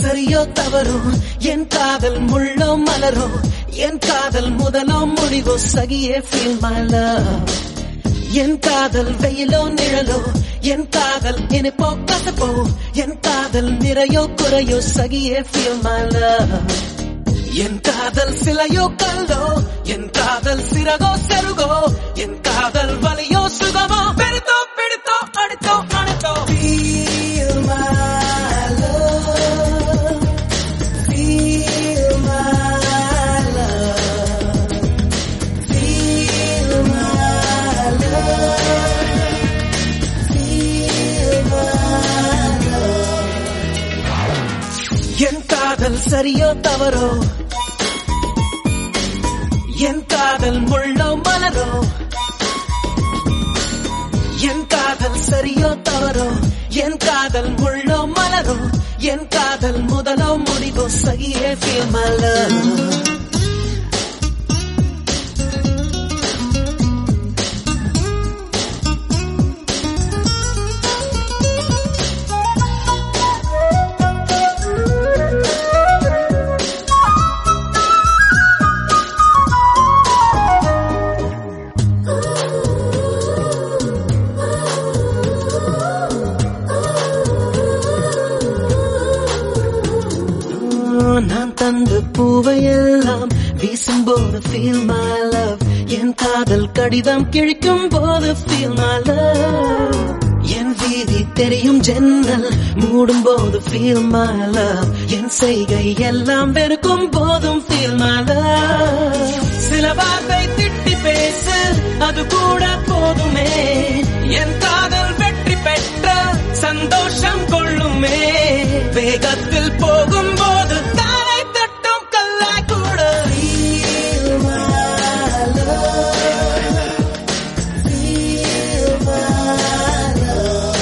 சரியோ தவறோ என் காதல் முள்ளோ மலரோ என் காதல் முதலோ முடிவோ சகியே ஃபீல் மை லவ் என் காதல் வெயிலோ நிழலோ என் காதல் இனிப்போ கசப்போ என் காதல் நிறையோ குறையோ சகியே ஃபீல் மை லவ் என் காதல் சிலையோ கல்லோ என் காதல் சிறகோ செருகோ என் காதல் வலியோ சுகமோ பெருத்தோ பிடித்தோ அடுத்தோ அணைத்தோ Feel my love. Feel my love. Feel my love. Feel my love. என் காதல் சரியோ தவறோ என் காதல் முள்ளோ மலரோ என் காதல் சரியோ தவறோ என் காதல் முள்ளோ மலரோ என் காதல் முதலோ முடிவோ சகியே feel my love நான் தந்த பூவையெல்லாம் வீசும்போது feel my love என் காதல் கடிதம் கிழிக்கும் போது feel my love என் வீதி தெரியும் ஜன்னல் மூடும் போது feel my love என் செய்கை எல்லாம் வெறுக்கும் போதும் feel my love சில வார்த்தை திட்டி பேசு அது கூட போதுமே என் காதல் வெற்றி பெற்ற சந்தோஷம் கொள்ளுமே வேகத்தில் போகும்போது தாரை தட்டும் கல்லாய் கூட Feel my love. Feel my love.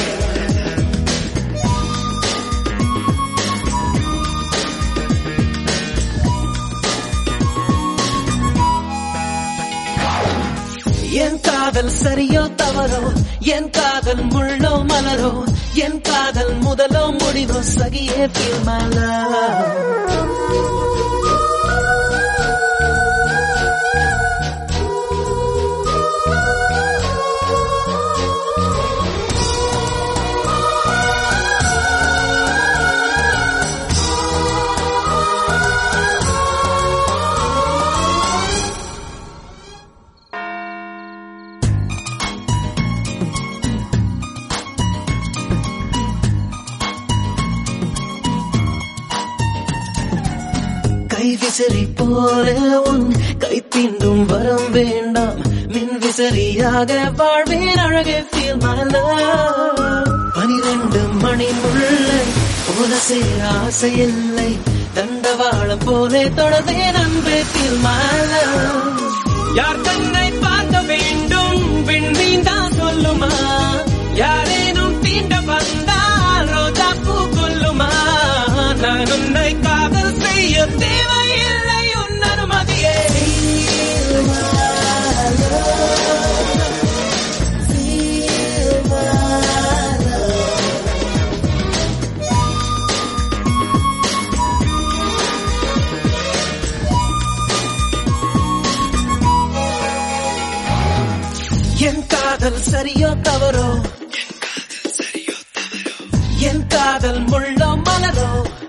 என் காதல் சரியோ தவறோ என் காதல் முள்ளோ மலரோ என் காதல் முதலோ முடிவோ சகியே feel my love கை விசிறி போல உன் கை தீண்டும் வரம் வேண்டாம் மின் விசிறியாக வாழ்வேன் அழகே feel my love பனிரெண்டு மணி முல்லை போல சேர ஆசை இல்லை தண்டவாளம் போலே தொடர்ந்தேன் அன்பே feel my love யார் கண்ணை பார்க்க வேண்டும் விண்மீன் தான் சொல்லுமா யாரேனும் தீண்ட வந்தால் ரோஜா பூ கொல்லுமா நான் உன்னை காதல் செய்ய தேவையில்லை உன் அனுமதியே என் காதல் சரியோ தவறோ என் காதல் முள்ளோ மலரோ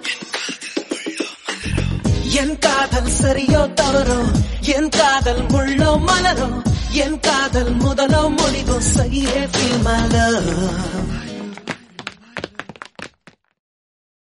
என் காதல் சரியோ தவறோ என் காதல் முள்ளோ மலரோ என் காதல் முதலோ முடிவோ சகியே feel my love